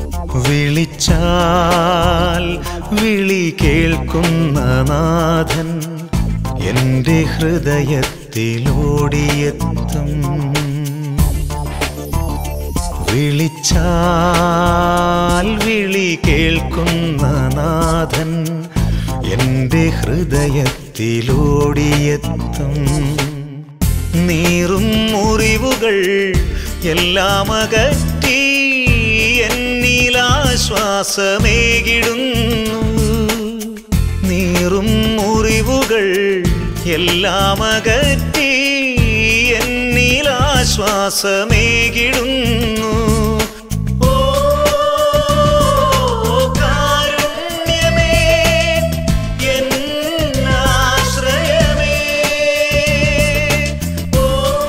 വിളിച്ചാൽ വിളി കേൾക്കുന്ന നാഥൻ എൻ്റെ ഹൃദയത്തിലോടിയെത്തും വിളിച്ചാൽ വിളി കേൾക്കുന്ന നാഥൻ എൻ്റെ ഹൃദയത്തിലോടിയെത്തും നീറും മുറിവുകൾ എല്ലാം അകറ്റി എന്നിലാശ്വാസമേകിടുന്നു നീറും മുറിവുകൾ എല്ലാം അകറ്റി എന്നിലാശ്വാസമേകിടുന്നു ഓ കാരുണ്യമേ എന്നാശ്രയമേ ഓ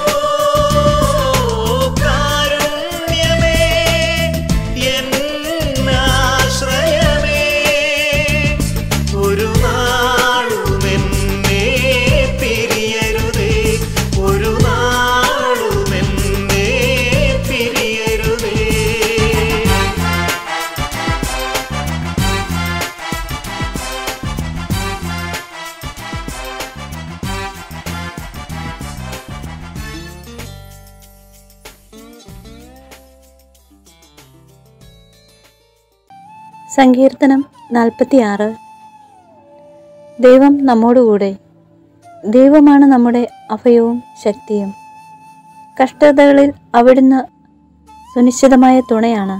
കാരുണ്യമേ എന്നാശ്രയമേ ഒരു നാളുമെന്നെ പിരിയരുതേ ഒരു നാളുമെന്നെ പിരിയരുതേ സങ്കീർത്തനം നാൽപ്പത്തിയാറ് ദൈവം നമ്മോടുകൂടെ ദൈവമാണ് നമ്മുടെ അഭയവും ശക്തിയും കഷ്ടതകളിൽ അവിടുന്ന് സുനിശ്ചിതമായ തുണയാണ്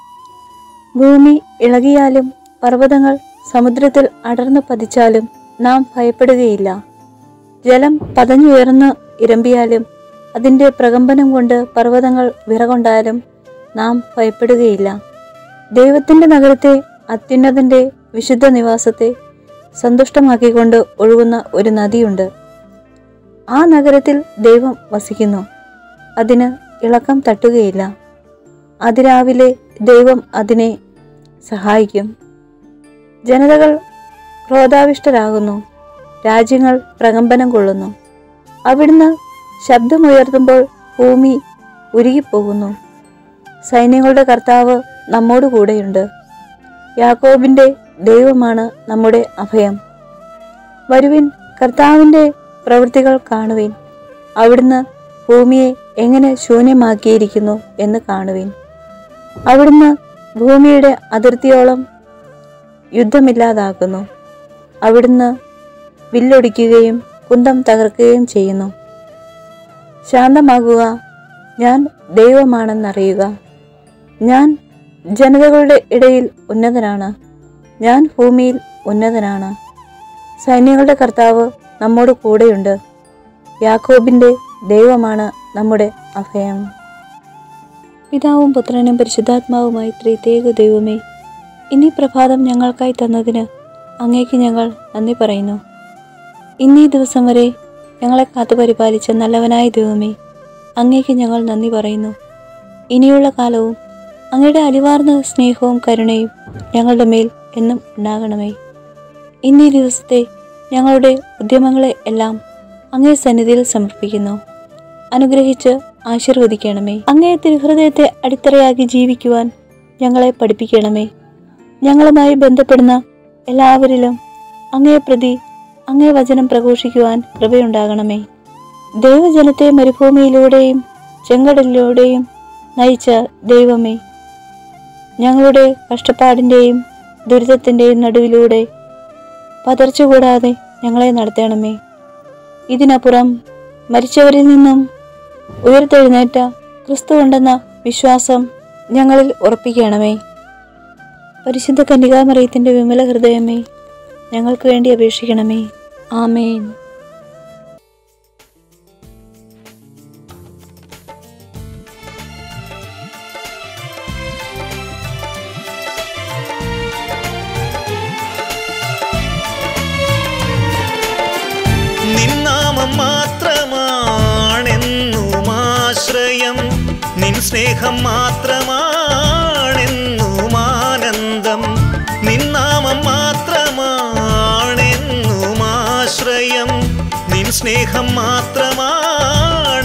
ഭൂമി ഇളകിയാലും പർവ്വതങ്ങൾ സമുദ്രത്തിൽ അടർന്നു പതിച്ചാലും നാം ഭയപ്പെടുകയില്ല ജലം പതഞ്ഞുയർന്ന് ഇരമ്പിയാലും അതിൻ്റെ പ്രകമ്പനം കൊണ്ട് പർവ്വതങ്ങൾ വിറകൊണ്ടാലും നാം ഭയപ്പെടുകയില്ല ദൈവത്തിൻ്റെ നഗരത്തെ അത്യുന്നതന്റെ വിശുദ്ധ നിവാസത്തെ സന്തുഷ്ടമാക്കിക്കൊണ്ട് ഒഴുകുന്ന ഒരു നദിയുണ്ട് ആ നഗരത്തിൽ ദൈവം വസിക്കുന്നു അതിന് ഇളക്കം തട്ടുകയില്ല അതിരാവിലെ ദൈവം അതിനെ സഹായിക്കും ജനതകൾ ക്രോധാവിഷ്ടരാകുന്നു രാജ്യങ്ങൾ പ്രകമ്പനം കൊള്ളുന്നു അവിടുന്ന് ശബ്ദമുയർത്തുമ്പോൾ ഭൂമി ഉരുകിപ്പോകുന്നു സൈന്യങ്ങളുടെ കർത്താവ് നമ്മോട് കൂടെയുണ്ട് യാക്കോബിന്റെ ദൈവമാണ് നമ്മുടെ അഭയം വരുവിൻ കർത്താവിന്റെ പ്രവൃത്തികൾ കാണുവിൻ അവിടുന്ന് ഭൂമിയെ എങ്ങനെ ശൂന്യമാക്കിയിരിക്കുന്നു എന്ന് കാണുവിൻ അവിടുന്ന് ഭൂമിയുടെ അതിർത്തിയോളം യുദ്ധമില്ലാതാക്കുന്നു അവിടുന്ന് വില്ലൊടിക്കുകയും കുന്തം തകർക്കുകയും ചെയ്യുന്നു ശാന്തമാകുക ഞാൻ ദൈവമാണെന്നറിയുക ഞാൻ ജനതകളുടെ ഇടയിൽ ഉന്നതനാണ് ഞാൻ ഭൂമിയിൽ ഉന്നതനാണ് സൈന്യങ്ങളുടെ കർത്താവ് നമ്മോട് കൂടെയുണ്ട് യാക്കോബിന്റെ ദൈവമാണ് നമ്മുടെ അഭയം പിതാവും പുത്രനും പരിശുദ്ധാത്മാവുമായി ത്രിതേക ദൈവമേ ഇന്നീ പ്രഭാതം ഞങ്ങൾക്കായി തന്നതിന് അങ്ങേക്ക് ഞങ്ങൾ നന്ദി പറയുന്നു ഇന്നീ ദിവസം വരെ ഞങ്ങളെ കാത്തുപരിപാലിച്ച നല്ലവനായ ദൈവമേ അങ്ങേക്ക് ഞങ്ങൾ നന്ദി പറയുന്നു ഇനിയുള്ള കാലവും അങ്ങയുടെ അലിവാർന്ന സ്നേഹവും കരുണയും ഞങ്ങളുടെ മേൽ എന്നും ഉണ്ടാകണമേ ഇന്നീ ദിവസത്തെ ഞങ്ങളുടെ ഉദ്യമങ്ങളെ എല്ലാം അങ്ങേ സന്നിധിയിൽ സമർപ്പിക്കുന്നു അനുഗ്രഹിച്ച് ആശീർവദിക്കണമേ അങ്ങേ തിരുഹൃദയത്തെ അടിത്തറയാക്കി ജീവിക്കുവാൻ ഞങ്ങളെ പഠിപ്പിക്കണമേ ഞങ്ങളുമായി ബന്ധപ്പെടുന്ന എല്ലാവരിലും അങ്ങേ പ്രതി അങ്ങേ വചനം പ്രഘോഷിക്കുവാൻ കൃപയുണ്ടാകണമേ ദൈവജനത്തെ മരുഭൂമിയിലൂടെയും ചെങ്കടലിലൂടെയും നയിച്ച ദൈവമേ ഞങ്ങളുടെ കഷ്ടപ്പാടിൻ്റെയും ദുരിതത്തിൻ്റെയും നടുവിലൂടെ പതർച്ച കൂടാതെ ഞങ്ങളെ നടത്തണമേ ഇതിനപ്പുറം മരിച്ചവരിൽ നിന്നും ഉയർത്തെഴുന്നേറ്റ ക്രിസ്തു ഉണ്ടെന്ന വിശ്വാസം ഞങ്ങളിൽ ഉറപ്പിക്കണമേ പരിശുദ്ധ കന്യകാമറിയത്തിൻ്റെ വിമല ഹൃദയമേ ഞങ്ങൾക്ക് വേണ്ടി അപേക്ഷിക്കണമേ ആമേൻ നിന്നാമം മാത്രമാണെന്നും ആശ്രയം നിൻ സ്നേഹം മാത്രമാണെന്നും ആനന്ദം നിന്നാമം മാത്രമാണെന്നും ആശ്രയം നിൻ സ്നേഹം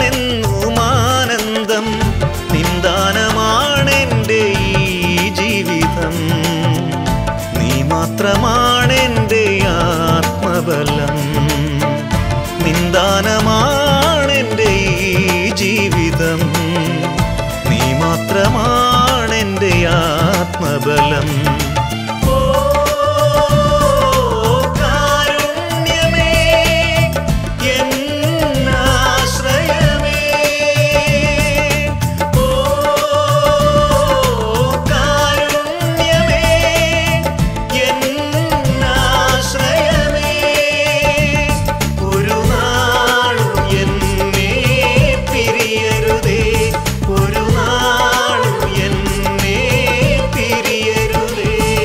മാത്രമാണെന്നും ആനന്ദം നിന്ദാനമാണെൻ്റെ ഈ ജീവിതം സ്നേഹം നീ മാത്രമാണെൻ്റെ ആത്മബലം നിന്ദാനമാണെൻ്റെ ഈ ജീവിതം നീ മാത്രമാണെൻ്റെ ആത്മബലം ഓ കാരുണ്യമേ എന്നാശ്രയമേ ഓ കാരുണ്യമേ എന്നാശ്രയമേ ഒരു നാളും എന്നെ പിരിയരുതേ ഒരു നാളും എന്നെ പിരിയരുതേ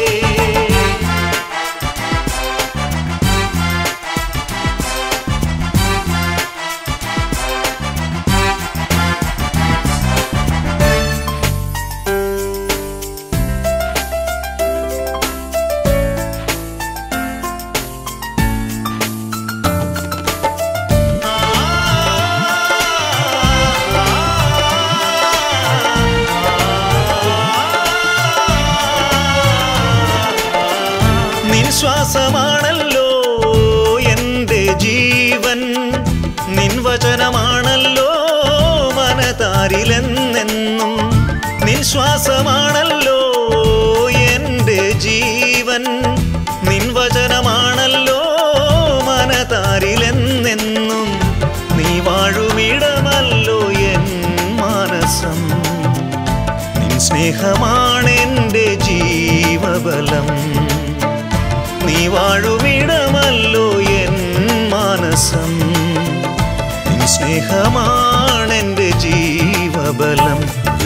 നിൻ ശ്വാസമാണല്ലോ എൻ്റെ ജീവൻ നിൻ വചനമാണല്ലോ മനതാരിലെന്നെന്നും നിൻ ശ്വാസമാണല്ലോ എൻ്റെ ജീവൻ നിൻ വചനമാണല്ലോ മനതാരിലെന്നെന്നും നീ വാഴുമിടമല്ലോ എൻ മാനസം നിൻ സ്നേഹമാണെൻ്റെ ജീവബലം നീ വാഴുമിടമല്ലോ എൻ മാനസം നിൻ സ്നേഹമാണെൻ്റെ ജീവബലം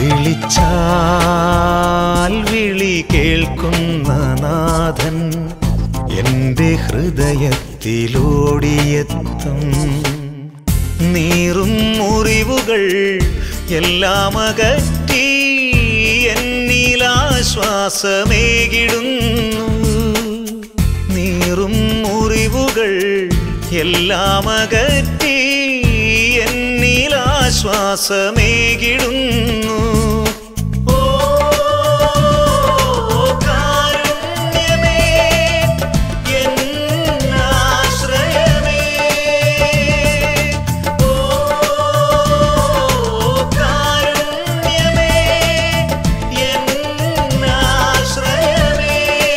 വിളിച്ചാൽ വിളി കേൾക്കുന്ന നാഥൻ എൻ്റെ ഹൃദയത്തിലോടിയെത്തും നീറും മുറിവുകൾ എല്ലാം അകറ്റി എന്നിലാശ്വാസമേകിടുന്നു നീറും മുറിവുകൾ എല്ലാം അകറ്റി എന്നിലാശ്വാസമേകിടുന്നു ഓ കാരുണ്യമേ എന്നാശ്രയമേ ഓ കാരുണ്യമേ എന്നാശ്രയമേ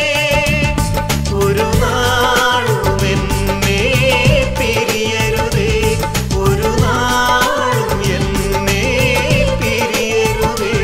ഒരു നാളും എന്നെ പിരിയരുതേ ഒരു നാളും എന്നെ പിരിയരുതേ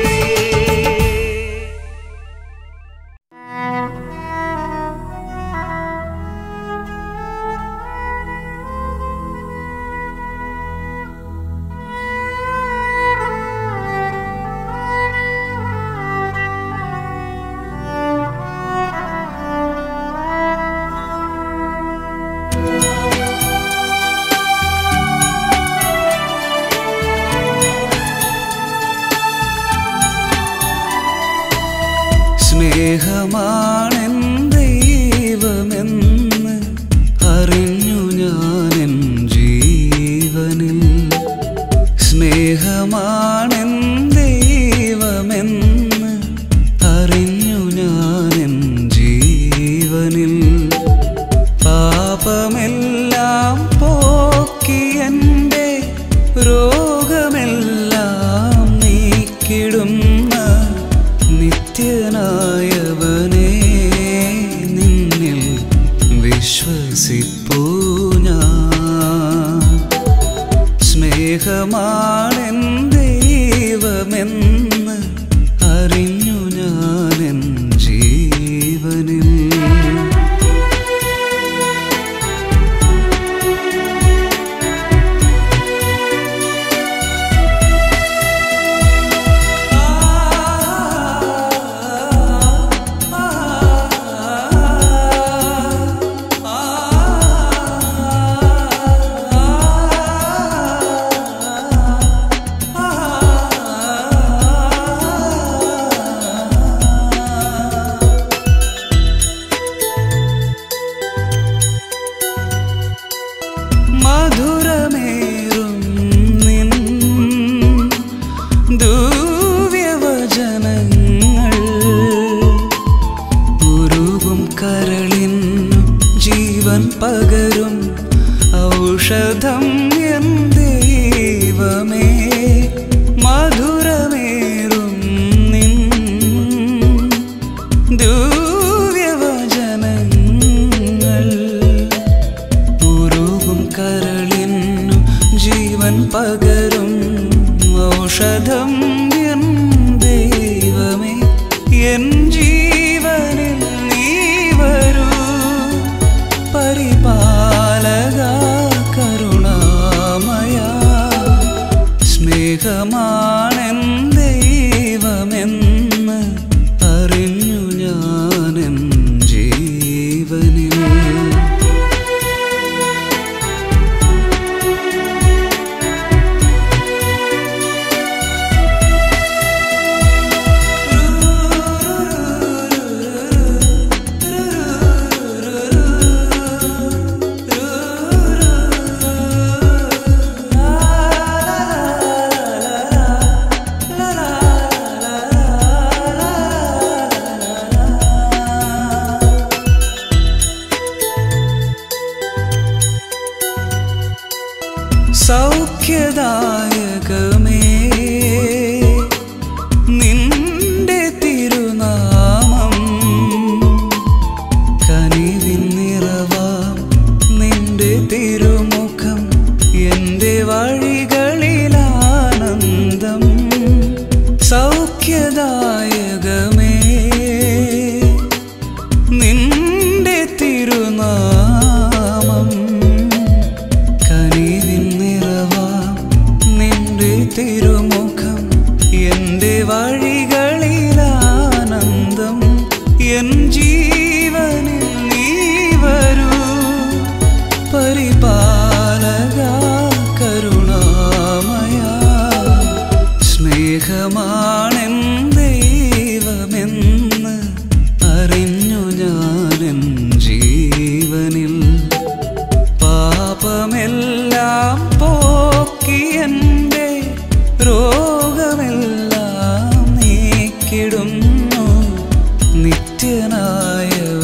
സ്നേഹമാണെൻ ദൈവമെന്ന് അറിഞ്ഞു ഞാനെൻ ജീവനിൽ സ്നേഹമാണെൻ ദൈവമെന്ന് അറിഞ്ഞു ഞാനെൻ ജീവനിൽ പാപമെല്ലാം പോക്കി എൻ്റെ രോഗമെല്ലാം നീക്കിടുന്ന നിത്യനായവനെ നിന്നിൽ വിശ്വസിപ്പൂ ഞാൻ സ്നേഹമാണെൻ ദൈവമെന്ന് അറിഞ്ഞു ഞാനെൻ ജീവനിൽ ജീവനിൽ നീ വരൂ പരിപാലക കരുണാമയ സ്നേഹമാണെൻ ദൈവമെന്ന് അറിഞ്ഞു ഞാനെൻ ജീവനിൽ സൗഖ്യദായകമേ നിന്റെ തിരുനാമം കനിവിൻ നിറവാം നിന്റെ തിരുമുഖം എൻ്റെ വഴികളിലാനന്ദം സൗഖ്യദായകമേ നിന്റെ തിരുനാമം കനിവിൻ നിറവാം നിന്റെ തിരുമുഖം എൻ്റെ വഴികളിലാനന്ദം എൻ ജീവനിൽ നീ വരൂ പരിപാലക കരുണാമയ സ്നേഹമാണെൻ ദൈവമെന്ന് അറിഞ്ഞു ഞാനെൻ ജീവനിൽ പാപമെല്ലാം പോക്കി എൻ്റെ രോഗമെല്ലാം നീക്കിടുന്നു നിത്യനായ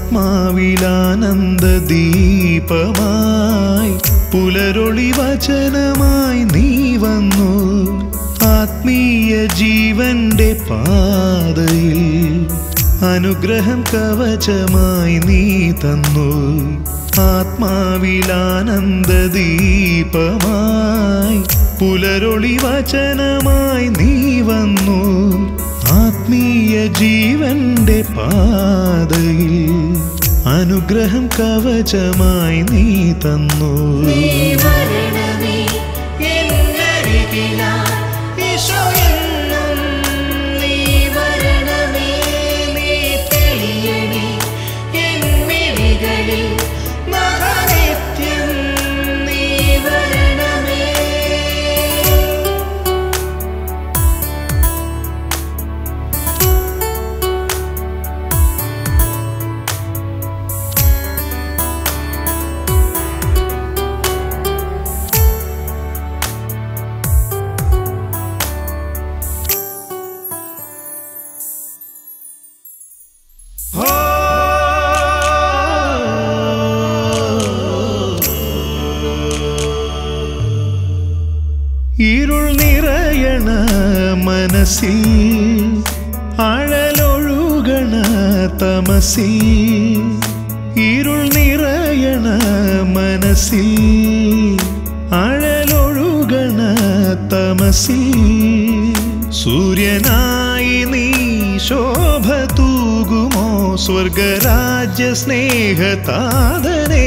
ആത്മാവിലാനന്ദ ദീപമായി പുലരൊളി വചനമായി നീ വന്നു ആത്മീയ ജീവന്റെ പാതയിൽ അനുഗ്രഹം കവചമായി നീ തന്നു ആത്മാവിലാനന്ദ ദീപമായി പുലരൊളി വചനമായി നീ വന്നു ആത്മീയ ജീവന്റെ പാതയിൽ അനുഗ്രഹം കവചമായി നീ തന്നു നീ വരണമേ എന്നരികിലായി ഈശോയെന്നും നീ വരണമേ നീ തെളിയണേ എൻ മിഴികളിൽ മഹാനിത്യം നീ വരണമേ ഇരുൾ നിറയണ മനസ്സിൽ അഴലൊഴുകണ തമസിൽ ഇരുൾ നിറയണ മനസ്സിൽ അഴലൊഴുകണ തമസിൽ സൂര്യനായി നീ ശോഭ തൂകുമോ സ്വർഗരാജ്യ സ്നേഹതാതനേ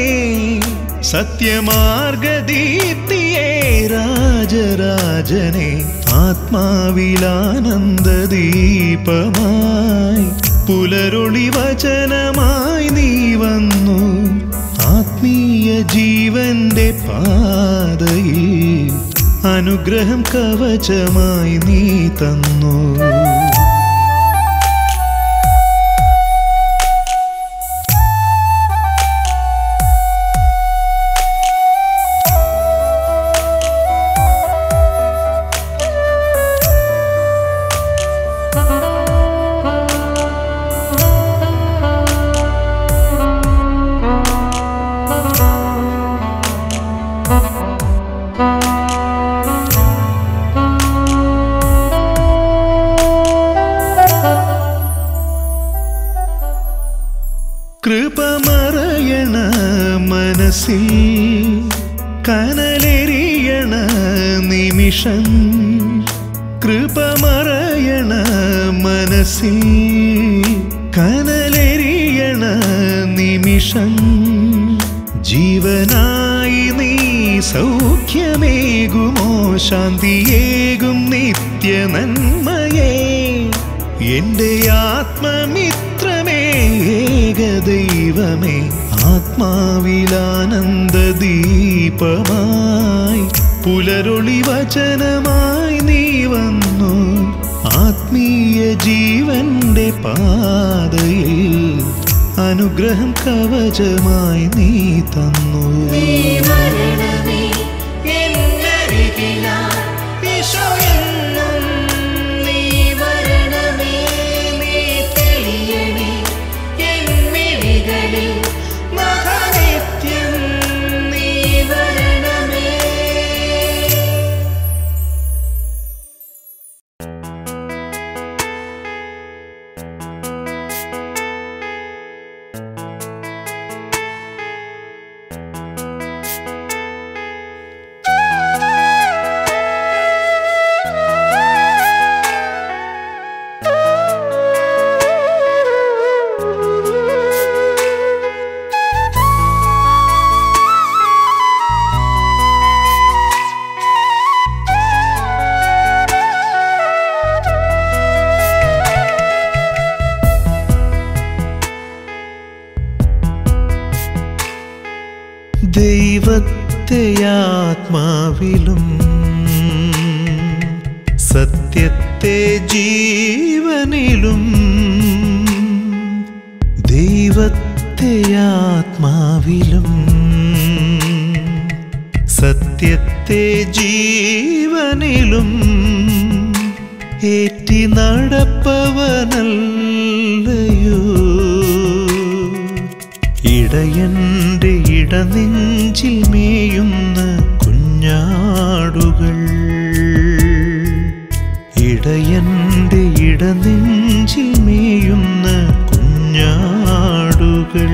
സത്യമാർഗദീപ്തിയേ രാജരാജനെ ആത്മാവിലാനന്ദ ദീപമായി പുലരൊളി വചനമായി നീ വന്നു ആത്മീയ ജീവന്റെ പാതയിൽ അനുഗ്രഹം കവചമായി നീ തന്നു കൃപമറയണ മനസ്സിൽ കനലെറിയണ നിമിഷം കൃപമറയണ മനസ്സിൽ കനലെറിയണ നിമിഷം ജീവനായി നീ സൗഖ്യമേകുമോ ശാന്തിയേകും നിത്യ നന്മയേ എന്റെ ആത്മമിത്രമേ ഏകദൈവമേ ആത്മാവിലാനന്ദ ദീപമായി പുലരൊളി വചനമായി നീ വന്നു ആത്മീയ ജീവന്റെ പാതയിൽ അനുഗ്രഹം കവചമായി നീ തന്നു നീ വരണമേ എന്നരികിലായി ഈശോയെന്നും നീ വരണമേ നീ തെളിയണേ എൻ മിഴികളിൽ മഹാനിത്യം നീ വരണമേ ദൈവത്തെ ആത്മാവിലും സത്യത്തെ ജീവനിലും ദൈവത്തെ ആത്മാവിലും സത്യത്തെ ജീവനിലും ഏറ്റി നടപ്പവനല്ലയോ ഇടയന്റെ ഇടനെഞ്ചിൽ മേയുന്ന കുഞ്ഞാടുകൾ ഇടയന്റെ ഇടനെഞ്ചിൽ മേയുന്ന കുഞ്ഞാടുകൾ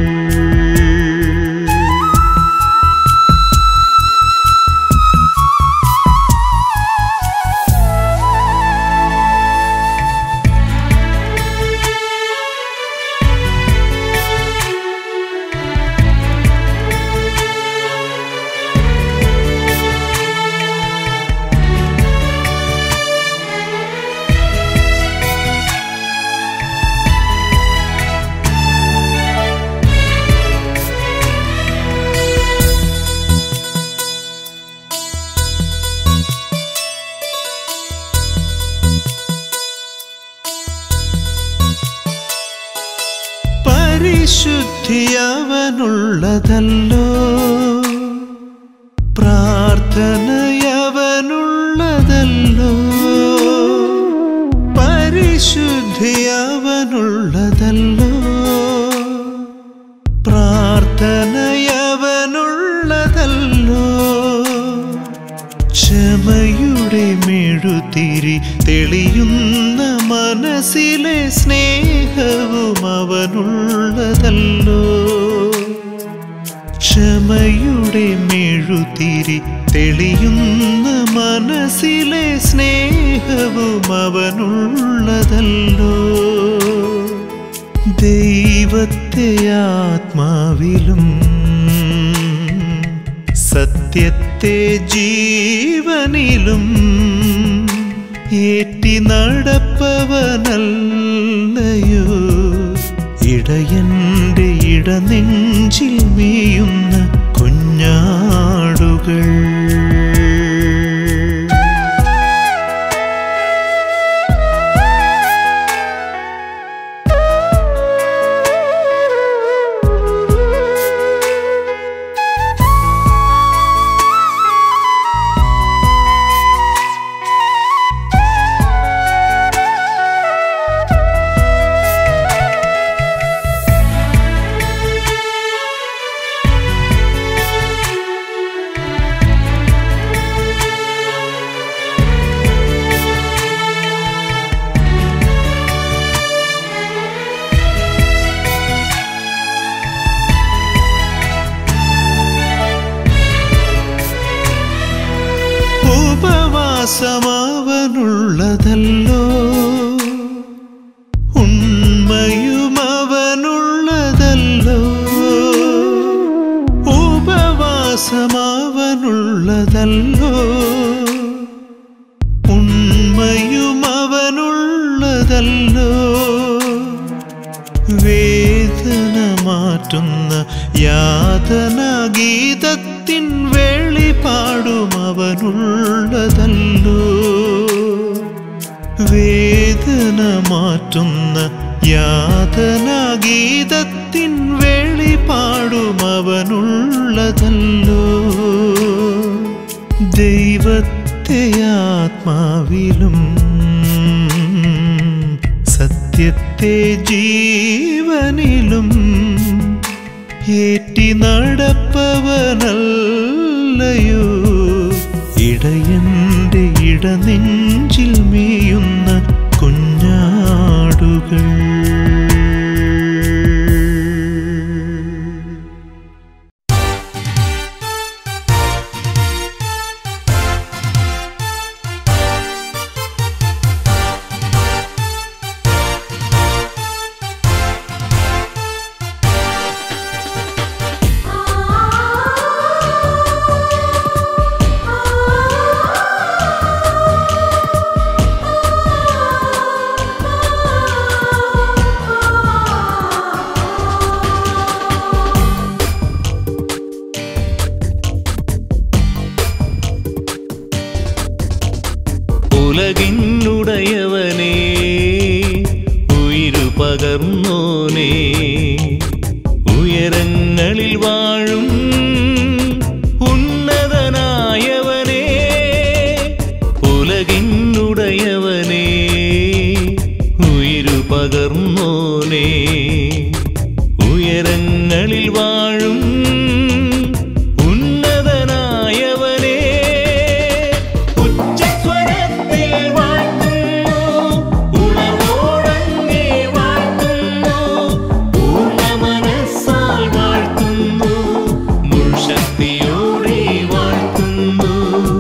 പരിശുദ്ധി അവനുള്ളതല്ലോ പ്രാർത്ഥനയവനുള്ളതല്ലോ പരിശുദ്ധി അവനുള്ളതല്ലോ പ്രാർത്ഥനയവനുള്ളതല്ലോ ക്ഷമയുടെ മെഴുതിരി തെളിയുന്ന മനസ്സിലെ സ്നേഹവും അവനുള്ളതല്ലോ ക്ഷമയുടെ മെഴുതിരി തെളിയുന്ന മനസ്സിലെ സ്നേഹവും അവനുള്ളതല്ലോ ദൈവത്തെ ആത്മാവിലും സത്യത്തെ ജീവനിലും ഏറ്റി നടപ്പവനല്ലയോ ഇടയന്റെ ഇടനെഞ്ചിൽ മേയുന്ന കുഞ്ഞാടുകൾ ഉപവാസമാവനുള്ളതല്ലോ ഉണ്മയും അവനുള്ളതല്ലോ ഉപവാസമാവനുള്ളതല്ലോ ഉണ്മയും അവനുള്ളതല്ലോ വേദന മാറ്റുന്ന യാതനാഗീതത്തിൻ വെളിപാടും അവനുള്ളതല്ലോ വേദന മാറ്റുന്ന യാതനാഗീതത്തിൻ വെളിപാടും അവനുള്ളതല്ലോ ദൈവത്തെ ആത്മാവിലും സത്യത്തെ ജീവനിലും ഏറ്റി നടപ്പവനല്ലയോ ഇടയന്റെ ഇടനെഞ്ചിൽ മേയുന്ന കുഞ്ഞാടുകൾ ഉലകിന്നുടയവനേ ഉയിരു പകർന്നോനേ ഉയരങ്ങളിൽ വാഴും ഉന്നതനായവനേ ഉലകിന്നുടയവനേ ഉയിരു പകർന്നോനേ ഉയര ഉയരങ്ങളിൽ വാഴും ഉന്നതനായവനെ ഉച്ചസ്വരത്തിൽ വാഴ്ത്തുന്നു ഉണർവോടങ്ങേ വാഴ്ത്തുന്നു പൂർണ്ണ മനസ്സാൽ വാഴ്ത്തുന്നു മുൾശക്തിയോടെ വാഴ്ത്തുന്നു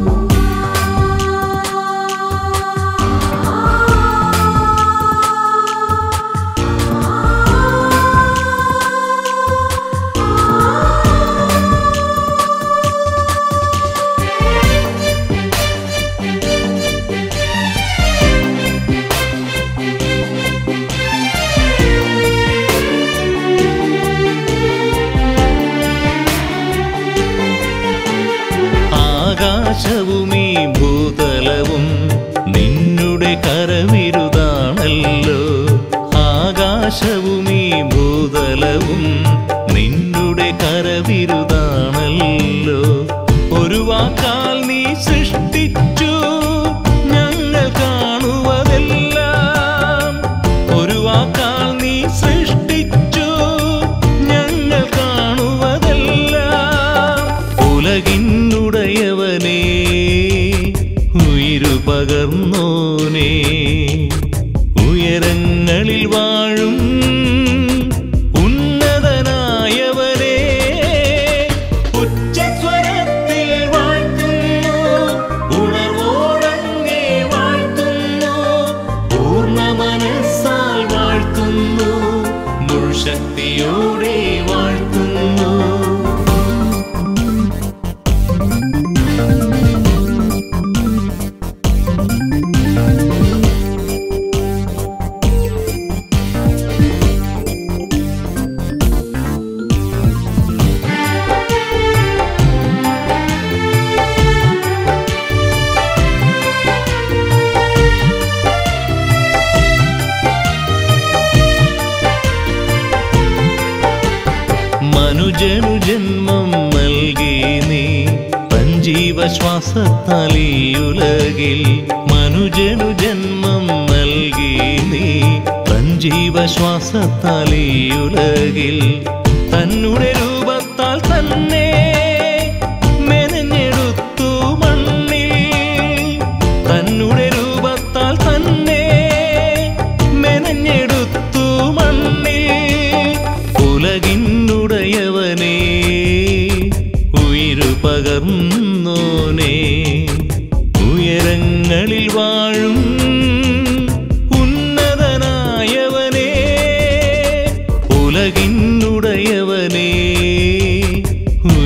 ആകാശവും ഈ ഭൂതലവും നിന്നുടെ കരവിരുതാണല്ലോ ആകാശവും ഈ ഭൂതലവും നിന്നുടെ കരവിരുതാണല്ലോ ഒരു വാക്കാൽ നീ സൃഷ്ടിച്ചു ഞങ്ങൾ കാണുവതെല്ലാം ഒരു വാക്കാൽ നീ സൃഷ്ടിച്ചു ഞങ്ങൾ കാണുവതെല്ലാം ഉലകിന്നുടയവനേ ഉയിരു പകർന്നോനേ ഉയരങ്ങളിൽ വാഴും ഉന്നതനായവനേ ഉച്ചസ്വരത്തിൽ വാഴ്ത്തുന്നു ഉണർവോടങ്ങേ വാഴ്ത്തുന്നു പൂർണ്ണ മനസ്സാൽ വാഴ്ത്തുന്നു മുൾശക്തിയോടെ വാഴ്ത്തുന്നു മനുജനു ജന്മം നൽകി നീ പഞ്ചീവശ്വാസത്താൽ ഈ ഉലകിൽ മനുജനു ജന്മം നൽകി നീ പഞ്ചീവശ്വാസത്താൽ ഈ ഉലകിൽ തന്നുടെ രൂപത്താൽ തന്നെ മെനഞ്ഞെടുത്തു മണ്ണിൽ തന്നുടെ രൂപത്താൽ തന്നെ മെനഞ്ഞെടുത്തു മണ്ണിൽ ഉലകിന്നുടയവനേ ഉയിരു പകർന്നോനേ ഉയരങ്ങളിൽ വാഴും ഉന്നതനായവനേ ഉലകിന്നുടയവനേ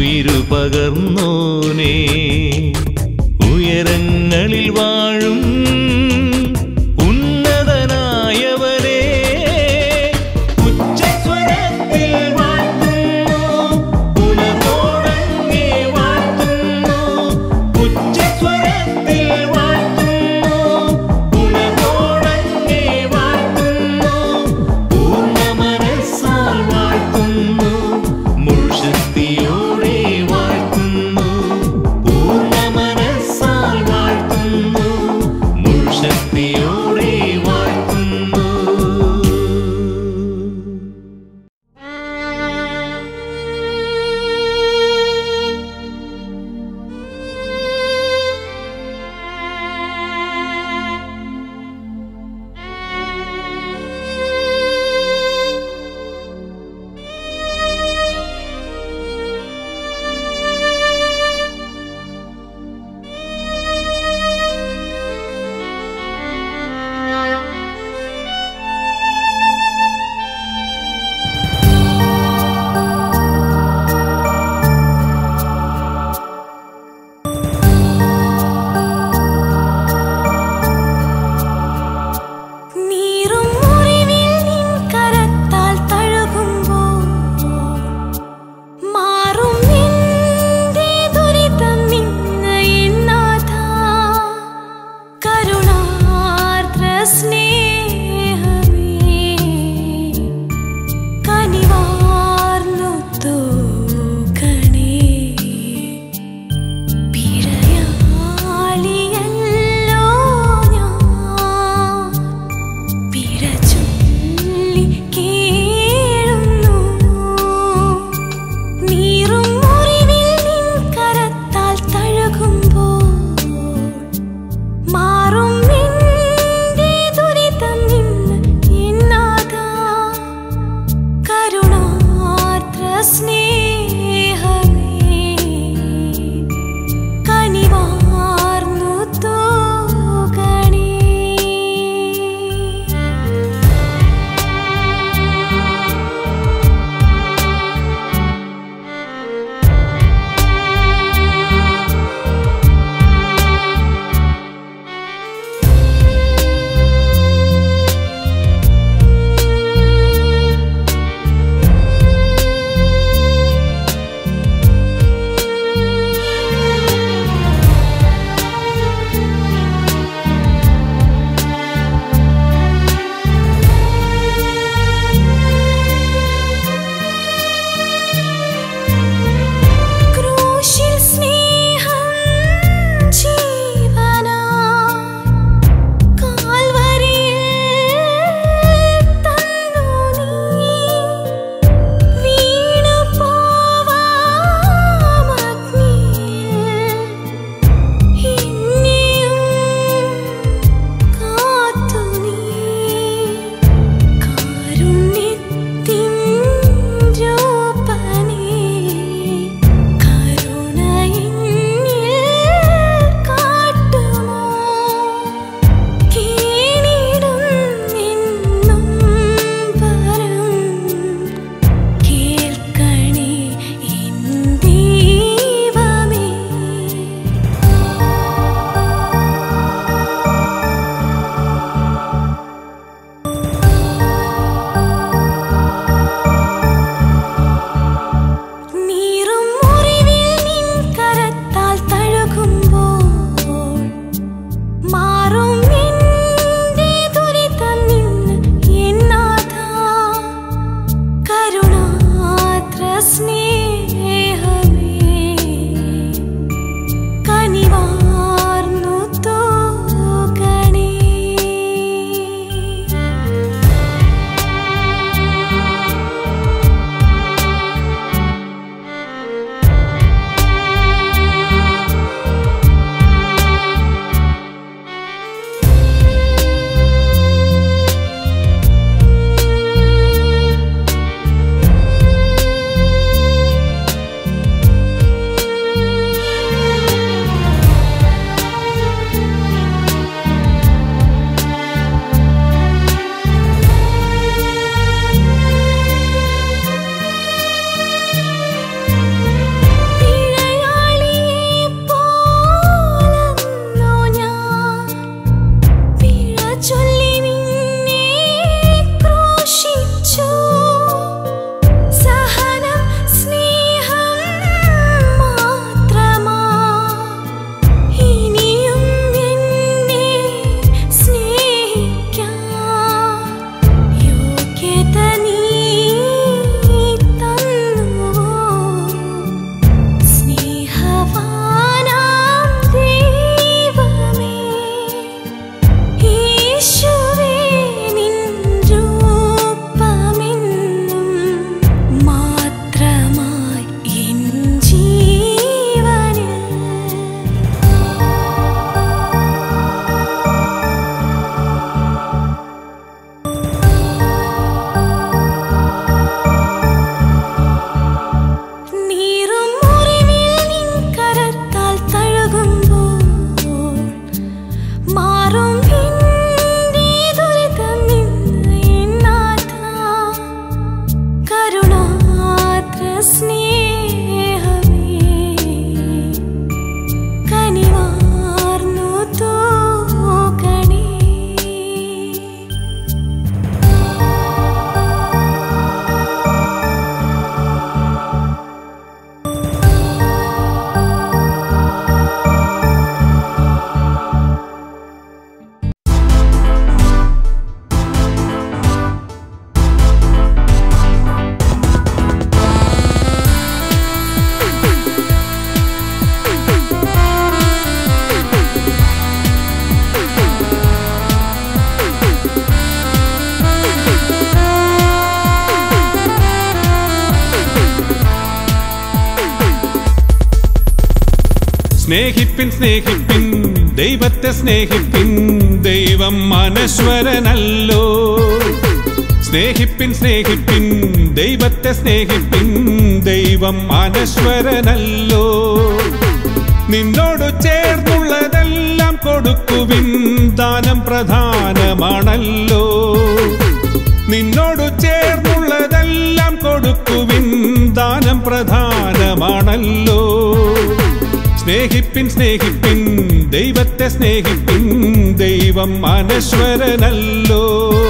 സ്നേഹിപ്പിൻ സ്നേഹിപ്പിൻ ദൈവത്തെ സ്നേഹിപ്പിൻ ദൈവം അനശ്വരനല്ലോ സ്നേഹിപ്പിൻ സ്നേഹിപ്പിൻ ദൈവത്തെ സ്നേഹിപ്പിൻ ദൈവം അനശ്വരനല്ലോ നിന്നോട് ചേർന്നുള്ളതെല്ലാം കൊടുക്കുവിൻ ദാനം പ്രധാനമാണല്ലോ നിന്നോട് ചേർന്നുള്ളതെല്ലാം കൊടുക്കുവിൻ ദാനം പ്രധാനമാണല്ലോ സ്നേഹിപ്പിൻ സ്നേഹിപ്പിൻ ദൈവത്തെ സ്നേഹിപ്പിൻ ദൈവം അനശ്വരനല്ലോ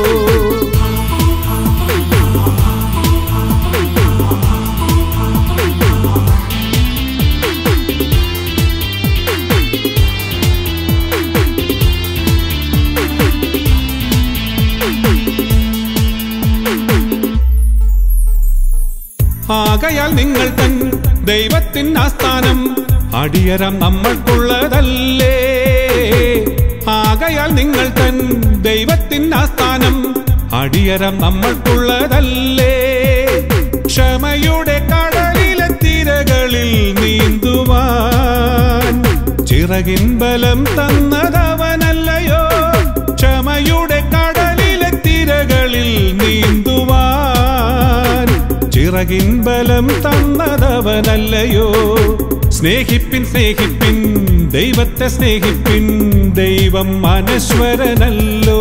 ആകയാൽ നിങ്ങൾ തൻ ദൈവത്തിൻ ആസ്ഥാനം അടിയരം നമ്മൾക്കുള്ളതല്ലേ ആകയാൽ നിങ്ങൾ തൻ ദൈവത്തിൻ ആസ്ഥാനം അടിയരം നമ്മൾക്കുള്ളതല്ലേ ക്ഷമയുടെ കടലിലെ തിരകളിൽ നീന്തുവാൻ ചിറകിൻ ബലം തന്നതവനല്ലയോ ക്ഷമയുടെ കടലിലെ തിരകളിൽ നീന്തുവാൻ ചിറകിൻ ബലം തന്നതവനല്ലയോ സ്നേഹിപ്പിൻ സ്നേഹിപ്പിൻ ദൈവത്തെ സ്നേഹിപ്പിൻ ദൈവം അനശ്വരനല്ലോ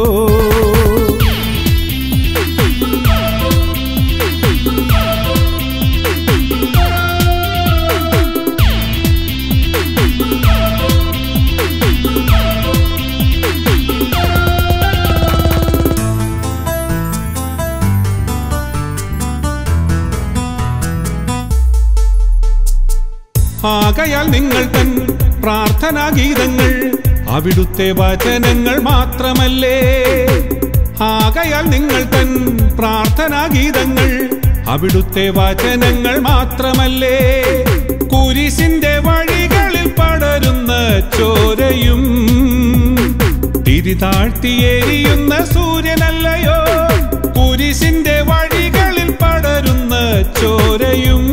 ആകയാൽ നിങ്ങൾ തൻ പ്രാർത്ഥനാ ഗീതങ്ങൾ അവിടുത്തെ വചനങ്ങൾ മാത്രമല്ലേ ആകയാൽ നിങ്ങൾ തൻ പ്രാർത്ഥനാ ഗീതങ്ങൾ അവിടുത്തെ വചനങ്ങൾ മാത്രമല്ലേ കുരിശിന്റെ വഴികളിൽ പടരുന്ന ചോരയും തിരിതാഴ്ത്തിയെരിയുന്ന സൂര്യനല്ലയോ കുരിശിന്റെ വഴികളിൽ പടരുന്ന ചോരയും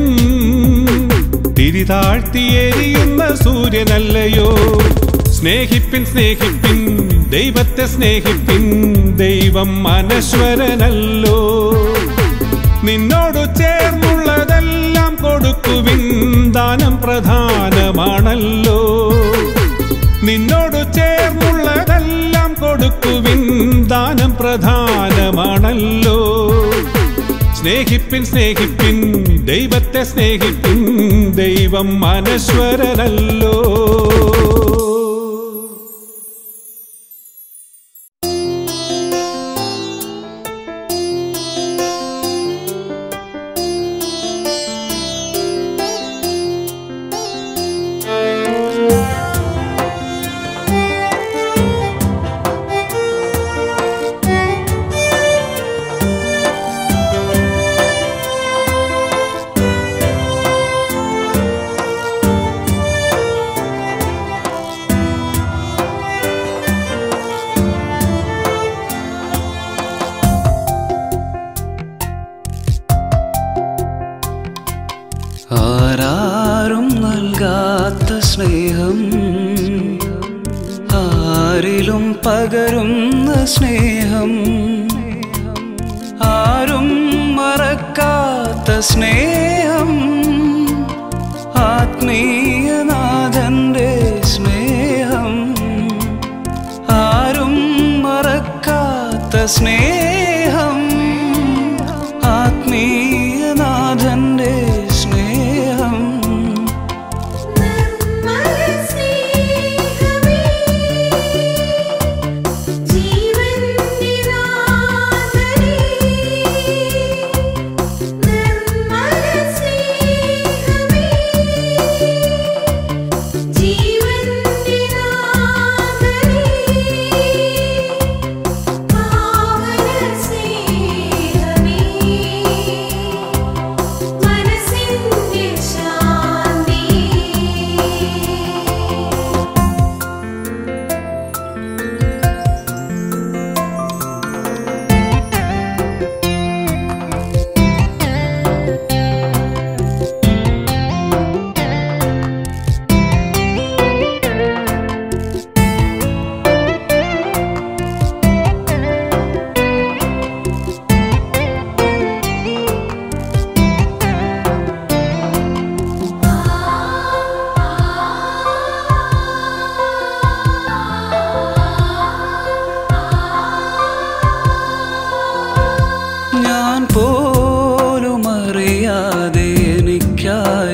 തിരിതാഴ്ത്തിയെരിയുന്ന സൂര്യനല്ലയോ സ്നേഹിപ്പിൻ സ്നേഹിപ്പിൻ ദൈവത്തെ സ്നേഹിപ്പിൻ ദൈവം അനശ്വരനല്ലോ നിന്നോട് ചേർന്നുള്ളതെല്ലാം കൊടുക്കുവിൻ ദാനം പ്രധാനമാണല്ലോ നിന്നോട് ചേർന്നുള്ളതെല്ലാം കൊടുക്കുവിൻ ദാനം പ്രധാനമാണല്ലോ സ്നേഹിപ്പിൻ സ്നേഹിപ്പിൻ ദൈവത്തെ സ്നേഹിപ്പിൻ ദൈവം അനശ്വരനല്ലോ ആരാരും നൽകാത്ത സ്നേഹം ആരിലും പകരുന്ന സ്നേഹം ആരും മറക്കാത്ത സ്നേഹം ആത്മീയനാഥന്റെ സ്നേഹം ആരും മറക്കാത്ത സ്നേഹം ആത്മീയനാഥന്റെ സ്നേഹം സ്നേഹമേ ജീവന്റെ നാഥനേ നിർമ്മല സ്നേഹമേ ജീവന്റെ നാഥനേ പാവന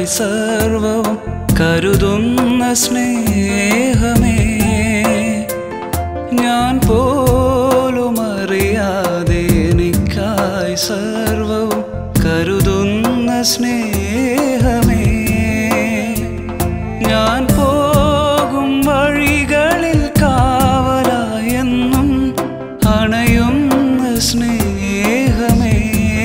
എനിക്കായി സർവവും കരുതുന്ന സ്നേഹമേ ഞാൻ പോലും അറിയാതെ എനിക്കായി സർവവും കരുതുന്ന സ്നേഹമേ ഞാൻ പോകും വഴികളിൽ കാവലായെന്നും അണയുന്ന സ്നേഹമേ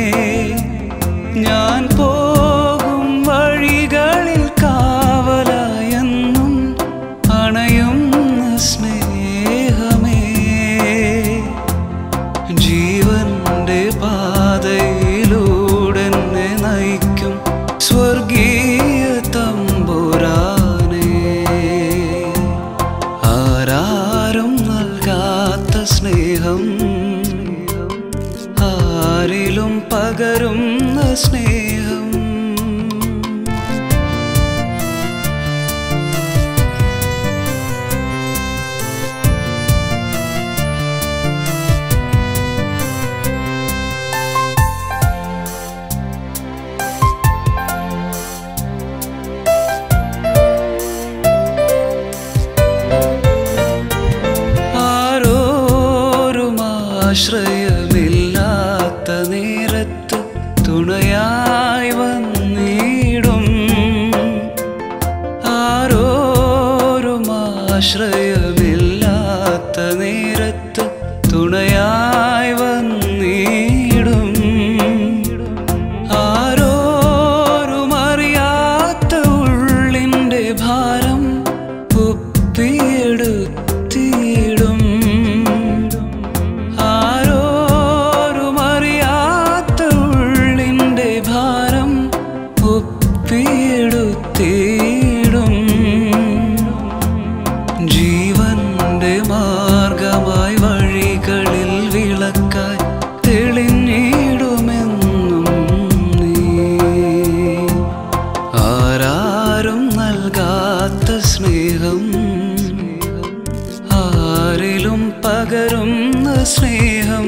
ഞാൻ പോകും വഴികളിൽ കാവലായെന്നും അണയുന്ന സ്നേഹമേ ജീവന്റെ പാതയിലൂടെ എന്നെ നയിക്കും സ്വർഗീയ തമ്പുരാനേ ആരാരും നൽകാത്ത സ്നേഹം ആരിലും പകരുന്ന സ്നേഹം ആരോരും ആശ്രയമില്ലാത്ത നേരത്ത് തുണയായി വന്നിടും ആരോരും ആശ്രയമില്ലാത്ത നേരത്ത് തുണയായി വന്നിടും ആരോരും അറിയാത്ത ഉള്ളിൻ്റെ ഭാരം ഒപ്പിയെടുത്തിടും ആരോരും അറിയാത്ത ഉള്ളിൻ്റെ ഭാരം ഒപ്പിയെടുത്തിടും ജീവന്റെ മാർഗമായി വഴികളിൽ വിളക്കായി തെളിഞ്ഞിടുമെന്നും നീ ആരാരും നൽകാത്ത സ്നേഹം ആരിലും പകരുന്ന സ്നേഹം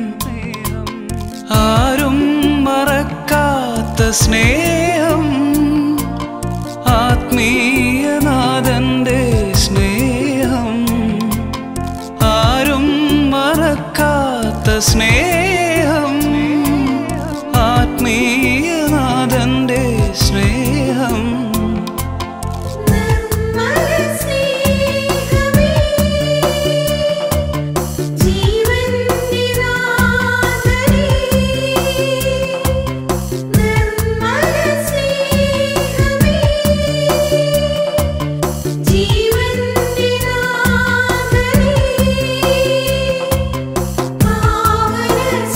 ആരും മറക്കാത്ത സ്നേഹം ആത്മീയനാഥന്റെ സ്നേഹം ആരും മറക്കാത്ത സ്നേഹം ആത്മീയനാഥന്റെ സ്നേഹം നിർമ്മല സ്നേഹമേ ജീവന്റെ നാഥനേ നിർമ്മല സ്നേഹമേ ജീവന്റെ നാഥനേ പാവന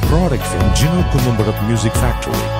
product from Gino Columbarat Music Factory.